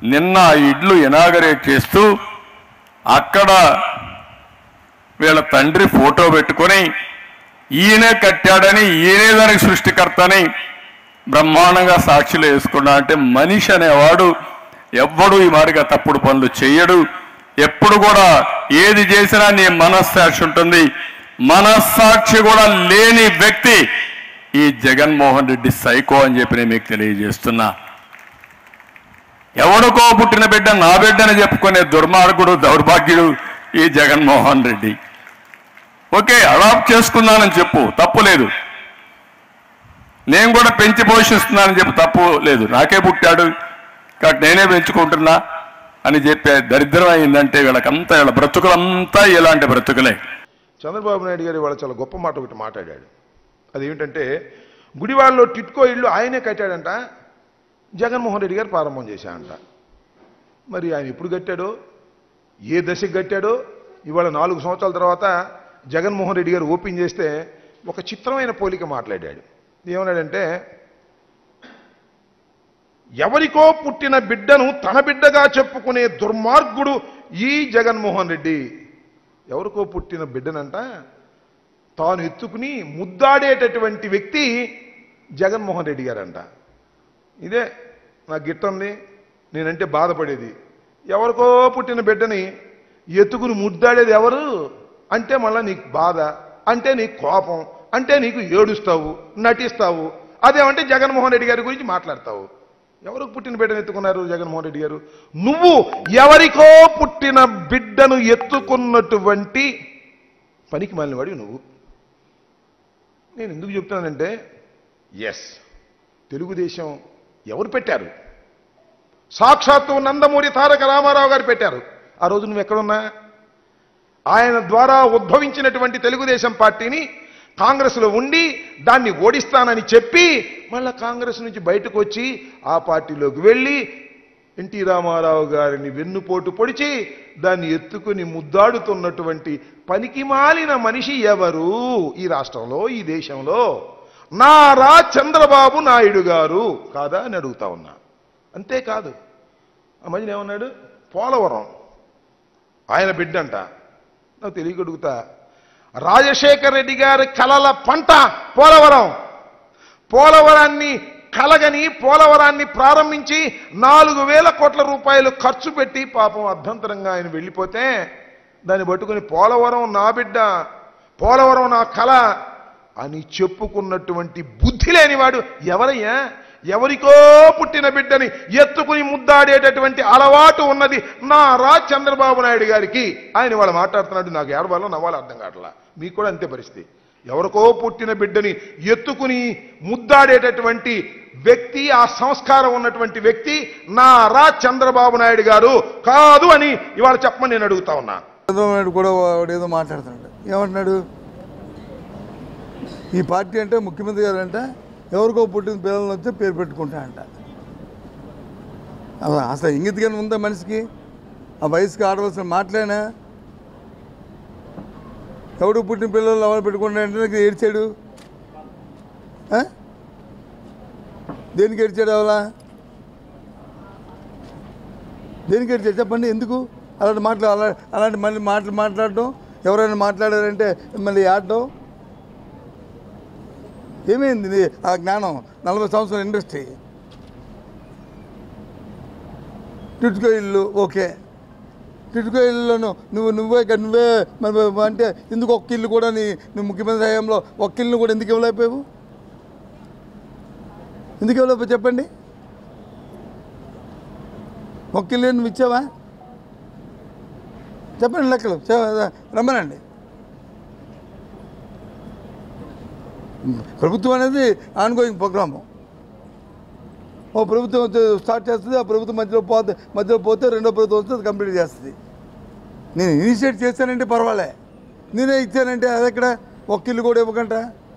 నిన్న ఆ ఇడ్లు ఇనాగరేట్ చేస్తూ అక్కడ వీళ్ళ తండ్రి ఫోటో పెట్టుకొని ఈయనే కట్టాడని ఈయనే దానికి సృష్టికర్తని బ్రహ్మాండంగా సాక్షులు వేసుకున్నా అంటే మనిషి అనేవాడు ఎవ్వడు ఈ మారిగా తప్పుడు పనులు చేయడు ఎప్పుడు కూడా ఏది చేసినా నీ మనస్సాక్షి ఉంటుంది మనస్సాక్షి కూడా లేని వ్యక్తి ఈ జగన్మోహన్ రెడ్డి సైకో అని చెప్పి నేను మీకు తెలియజేస్తున్నా ఎవడికో పుట్టిన బిడ్డ నా బిడ్డని చెప్పుకునే దుర్మార్గుడు దౌర్భాగ్యుడు ఈ జగన్మోహన్ రెడ్డి ఓకే అడాప్ట్ చేసుకున్నానని చెప్పు తప్పు లేదు నేను కూడా పెంచి పోషిస్తున్నానని చెప్పి తప్పు లేదు నాకే పుట్టాడు కాబట్టి నేనే పెంచుకుంటున్నా అని చెప్పే దరిద్రం అయిందంటే వీళ్ళకంతా వీళ్ళ బ్రతుకులంతా ఇలాంటి బ్రతుకులే చంద్రబాబు నాయుడు గారు ఇవాళ చాలా గొప్ప మాట ఒకటి మాట్లాడాడు అదేమిటంటే గుడివాడలో టిట్కో ఇల్లు ఆయనే కట్టాడంట జగన్మోహన్ రెడ్డి గారు ప్రారంభం చేశాడంట మరి ఆయన ఎప్పుడు కట్టాడో ఏ దశకు కట్టాడో ఇవాళ నాలుగు సంవత్సరాల తర్వాత జగన్మోహన్ రెడ్డి గారు ఓపెన్ చేస్తే ఒక చిత్రమైన పోలిక మాట్లాడాడు ఏమన్నాడంటే ఎవరికో పుట్టిన బిడ్డను తన బిడ్డగా చెప్పుకునే దుర్మార్గుడు ఈ జగన్మోహన్ రెడ్డి ఎవరికో పుట్టిన బిడ్డనంట తాను ఎత్తుకుని ముద్దాడేటటువంటి వ్యక్తి జగన్మోహన్ రెడ్డి గారంట ఇదే నాకు గిట్టంది నేనంటే బాధపడేది ఎవరికో పుట్టిన బిడ్డని ఎత్తుకుని ముద్దాడేది ఎవరు అంటే మళ్ళీ నీకు బాధ అంటే నీకు కోపం అంటే నీకు ఏడుస్తావు నటిస్తావు అదేమంటే జగన్మోహన్ రెడ్డి గారి గురించి మాట్లాడతావు ఎవరికి పుట్టిన బిడ్డను ఎత్తుకున్నారు జగన్మోహన్ రెడ్డి గారు నువ్వు ఎవరికో పుట్టిన బిడ్డను ఎత్తుకున్నటువంటి పనికి మాలినవాడి నువ్వు నేను ఎందుకు చెప్తున్నానంటే ఎస్ తెలుగుదేశం ఎవరు పెట్టారు సాక్షాత్తు నందమూరి తారక రామారావు గారు పెట్టారు ఆ రోజు నువ్వు ఎక్కడున్నా ఆయన ద్వారా ఉద్భవించినటువంటి తెలుగుదేశం పార్టీని కాంగ్రెస్లో ఉండి దాన్ని ఓడిస్తానని చెప్పి మళ్ళా కాంగ్రెస్ నుంచి బయటకు వచ్చి ఆ పార్టీలోకి వెళ్ళి ఎన్టీ రామారావు గారిని వెన్నుపోటు పొడిచి దాన్ని ఎత్తుకుని ముద్దాడుతున్నటువంటి పనికి మాలిన మనిషి ఎవరు ఈ రాష్ట్రంలో ఈ దేశంలో నారా చంద్రబాబు నాయుడు గారు కాదా అని అడుగుతా ఉన్నా అంతేకాదు ఆ మధ్యన ఏమన్నాడు పోలవరం ఆయన బిడ్డంట నాకు తెలియగడుగుతా రాజశేఖర్ రెడ్డి గారి కలల పంట పోలవరం పోలవరాన్ని కలగని పోలవరాన్ని ప్రారంభించి నాలుగు వేల కోట్ల రూపాయలు ఖర్చు పెట్టి పాపం అభ్యంతరంగా ఆయన వెళ్ళిపోతే దాన్ని పట్టుకుని పోలవరం నా బిడ్డ పోలవరం నా కళ అని చెప్పుకున్నటువంటి బుద్ధి లేనివాడు ఎవరయ్యా ఎవరికో పుట్టిన బిడ్డని ఎత్తుకుని ముద్దాడేటటువంటి అలవాటు ఉన్నది నారా చంద్రబాబు నాయుడు గారికి ఆయన వాళ్ళు మాట్లాడుతున్నాడు నాకు ఏడవాలో నవ్వాలో అర్థం కావట్లా మీకు కూడా అంతే పరిస్థితి ఎవరికో పుట్టిన బిడ్డని ఎత్తుకుని ముద్దాడేటటువంటి వ్యక్తి ఆ సంస్కారం ఉన్నటువంటి వ్యక్తి నారా చంద్రబాబు నాయుడు గారు కాదు అని ఇవాళ చెప్పమని నేను అడుగుతా ఉన్నా చంద్రబాబు నాయుడు కూడా వాడు ఏదో మాట్లాడుతున్నాడు ఏమంటున్నాడు ఈ పార్టీ అంటే ముఖ్యమంత్రి గారు అంటే ఎవరికో పుట్టిన పిల్లలను వచ్చి పేరు పెట్టుకుంటా అంట అసలు అసలు ఇంగితగానే ఉందా మనిషికి ఆ వయసుకి ఆడవలసిన మాటలేనా ఎవడు పుట్టిన పిల్లలు ఎవరు పెట్టుకుంటా అంటే నాకు ఏడ్చాడు ఆ? దేనికి ఏడ్చాడు అవలా దేనికి ఏడ్చాడు చెప్పండి ఎందుకు అలాంటి మాటలు అలా అలాంటి మళ్ళీ మాటలు మాట్లాడటం ఎవరైనా మాట్లాడారంటే మళ్ళీ ఆడటం ఏమైంది ఇది ఆ జ్ఞానం నలభై సంవత్సరాల ఇండస్ట్రీ టిట్కో ఇల్లు ఓకే టిట్కో ఇల్లులోను నువ్వు నువ్వే ఇక నువ్వే మరి అంటే ఎందుకు ఒక్క ఇల్లు కూడా నీ నువ్వు ముఖ్యమంత్రి హయాంలో ఒక్క ఇల్లు కూడా ఎందుకు ఇవ్వలేకపోయావు ఎందుకు ఇవ్వలేకపోయావు చెప్పండి ఒక్క ఇల్లు నువ్వు ఇచ్చావా చెప్పండి లెక్కలు చె- రమ్మనండి ప్రభుత్వం అనేది ఆన్గోయింగ్ ప్రోగ్రాము ఓ ప్రభుత్వం వచ్చి స్టార్ట్ చేస్తుంది ఆ ప్రభుత్వం మధ్యలో పోతే మధ్యలో పోతే రెండో ప్రభుత్వం వస్తే అది కంప్లీట్ చేస్తుంది నేను ఇనిషియేట్ చేశానంటే పర్వాలే నేనే ఇచ్చానంటే అది ఎక్కడ ఒక్క ఇల్లు కూడా ఇవ్వకంట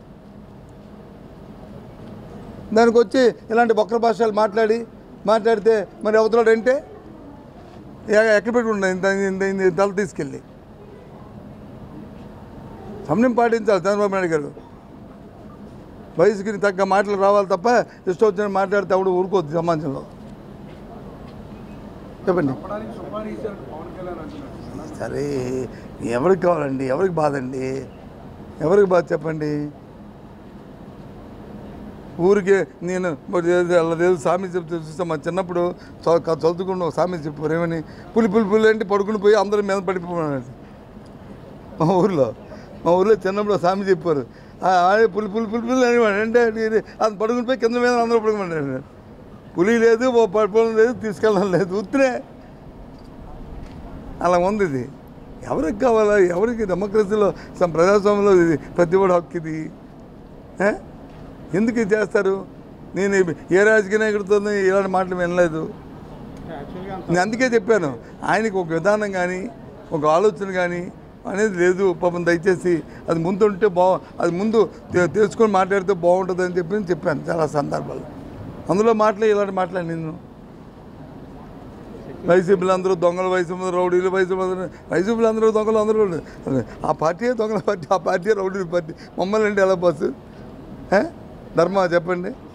దానికి వచ్చి ఇలాంటి వక్ర భాషలు మాట్లాడి మాట్లాడితే మరి అవతలాడు అంటే ఎ- ఎక్కడ పెట్టుకుంటా ఇంత ఇంత ఇంత తల తీసుకెళ్ళి సమయం పాటించాలి చంద్రబాబు నాయుడు గారు వయసుకి తగ్గ మాటలు రావాలి తప్ప ఇష్టం వచ్చిన మాట్లాడితే అప్పుడు ఊరుకోవద్దు సమాజంలో చెప్పండి సరే ఎవరికి కావాలండి ఎవరికి బాధ అండి ఎవరికి బాధ చెప్పండి ఊరికే నేను మరి ఏదో అలా ఏదో సామెత చెప్తే చూస్తే మా చిన్నప్పుడు చ- క- చదువుకున్న ఒక సామెత చెప్పారు ఏమని పులి పులి పులి అంటే పడుకుని పోయి అందరి మీద పడిపోయినాడు మా ఊర్లో మా ఊర్లో చిన్నప్పుడు ఒక సామెత చెప్పారు ఆ ఆడే పులి పులి పులి పులి అనేవాడు అంటే ఇది- అది పడుకుని పోయి కింద మీద అందరూ పడుకున్నాడు పులి లేదు ఓ పడిపోవడం లేదు తీసుకెళ్ళడం లేదు ఉత్తినే అలా ఉంది ఇది ఎవరికి కావాలా ఎవరికి డెమోక్రసీలో సమ్ ప్రజాస్వామ్యంలో ఇది ప్రతి ఒడి హక్కు ఇది ఏ? ఎందుకు ఇది చేస్తారు నేను ఏ రాజకీయ నాయకుడితో ఇలాంటి మాటలు వినలేదు నేను అందుకే చెప్పాను ఆయనకి ఒక విధానం కానీ ఒక ఆలోచన కానీ అనేది లేదు పాపం దయచేసి అది ముందు ఉంటే బా అది ముందు తె- తెలుసుకొని మాట్లాడితే బాగుంటుంది అని చెప్పి నేను చెప్పాను చాలా సందర్భాలు అందులో మాటలే ఇలాంటి మాట్లాడి నేను వైసీపీలు అందరూ దొంగల వైసీపీ రౌడీలు వైసీపీ అందరూ వైసీపీలు అందరూ దొంగలు అందరూ ఆ పార్టీ దొంగల పార్టీ ఆ పార్టీ రౌడీల పార్టీ మమ్మల్ని అంటే ఎలా బస్సు ఏ? ధర్మ చెప్పండి